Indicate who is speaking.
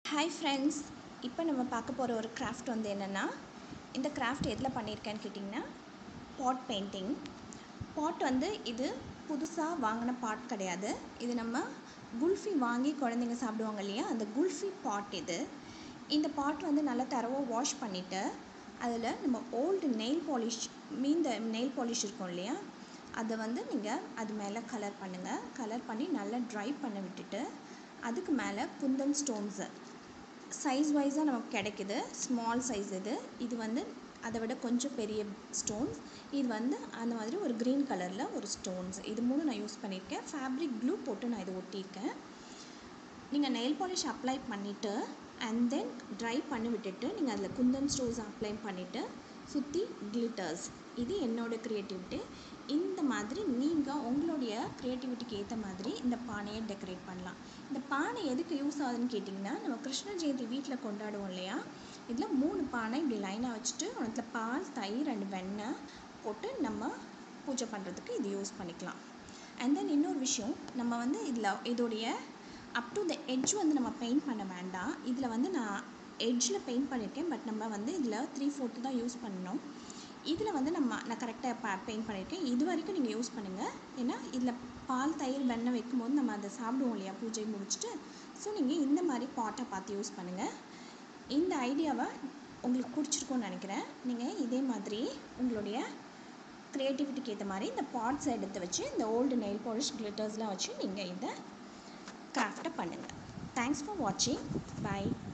Speaker 1: hi friends இப்போ நம்ம பார்க்க போகிற ஒரு கிராஃப்ட் வந்து என்னென்னா இந்த கிராஃப்ட் எதில் பண்ணியிருக்கேன்னு கேட்டிங்கன்னா பாட் பெயிண்டிங் பாட் வந்து இது புதுசாக வாங்கின பாட் கிடையாது இது நம்ம குல்ஃபி வாங்கி குழந்தைங்க சாப்பிடுவாங்க இல்லையா அந்த குல்ஃபி பாட் இது இந்த பாட் வந்து நல்லா தரவாக வாஷ் பண்ணிவிட்டு அதில் நம்ம ஓல்டு நெயில் பாலிஷ் மீந்த நெயில் பாலிஷ் இருக்கும் இல்லையா அதை வந்து நீங்கள் அது மேலே கலர் பண்ணுங்கள் கலர் பண்ணி நல்லா ட்ரை பண்ண விட்டுட்டு அதுக்கு மேலே குந்தன் ஸ்டோன்ஸு சைஸ் வைஸாக நமக்கு கிடைக்குது ஸ்மால் சைஸ் இது இது வந்து அதை விட கொஞ்சம் பெரிய ஸ்டோன்ஸ் இது வந்து அந்த மாதிரி ஒரு க்ரீன் கலரில் ஒரு ஸ்டோன்ஸ் இது மூணு நான் யூஸ் பண்ணியிருக்கேன் ஃபேப்ரிக் க்ளூ போட்டு நான் இது ஒட்டியிருக்கேன் நீங்கள் நெயில் பாலிஷ் அப்ளை பண்ணிவிட்டு அண்ட் தென் ட்ரை பண்ணி விட்டுட்டு நீங்கள் அதில் குந்தன் ஸ்டோன்ஸ் அப்ளை பண்ணிவிட்டு சுற்றி கிளிட்டர்ஸ் இது என்னோடய க்ரியேட்டிவிட்டி இந்த மாதிரி நீங்கள் உங்களுடைய க்ரியேட்டிவிட்டிக்கு ஏற்ற மாதிரி இந்த பானையை டெக்கரேட் பண்ணலாம் இந்த பானை எதுக்கு யூஸ் ஆகுதுன்னு கேட்டிங்கன்னா நம்ம கிருஷ்ண ஜெயந்தி வீட்டில் கொண்டாடுவோம் இல்லையா இதில் மூணு பானை இப்படி லைனாக வச்சுட்டு அதில் பால் தயிர் அண்ட் வெண்ணெய் போட்டு நம்ம பூஜை பண்ணுறதுக்கு இது யூஸ் பண்ணிக்கலாம் அண்ட் தென் இன்னொரு விஷயம் நம்ம வந்து இதில் இதோடைய அப் டு த எட்ஜ் வந்து நம்ம பெயிண்ட் பண்ண வேண்டாம் இதில் வந்து நான் எட்ஜில் பெயிண்ட் பண்ணியிருக்கேன் பட் நம்ம வந்து இதில் த்ரீ ஃபோர்த்து தான் யூஸ் பண்ணணும் இதில் வந்து நம்ம நான் கரெக்டாக ப பெயிண்ட் பண்ணியிருக்கேன் இது வரைக்கும் நீங்கள் யூஸ் பண்ணுங்கள் ஏன்னா இதில் பால் தயிர் வெண்ணெய் வைக்கும்போது நம்ம அதை சாப்பிடுவோம் இல்லையா பூஜை முடிச்சுட்டு ஸோ நீங்கள் இந்த மாதிரி பாட்டை பார்த்து யூஸ் பண்ணுங்கள் இந்த ஐடியாவை உங்களுக்கு பிடிச்சிருக்கும்னு நினைக்கிறேன் நீங்கள் இதே மாதிரி உங்களுடைய க்ரியேட்டிவிட்டிக்கு ஏற்ற மாதிரி இந்த பாட்ஸை எடுத்து வச்சு இந்த ஓல்டு நெயில் பாலிஷ் கிளிட்டர்ஸ்லாம் வச்சு நீங்கள் இந்த கிராஃப்டை பண்ணுங்கள் தேங்க்ஸ் ஃபார் வாட்சிங் பை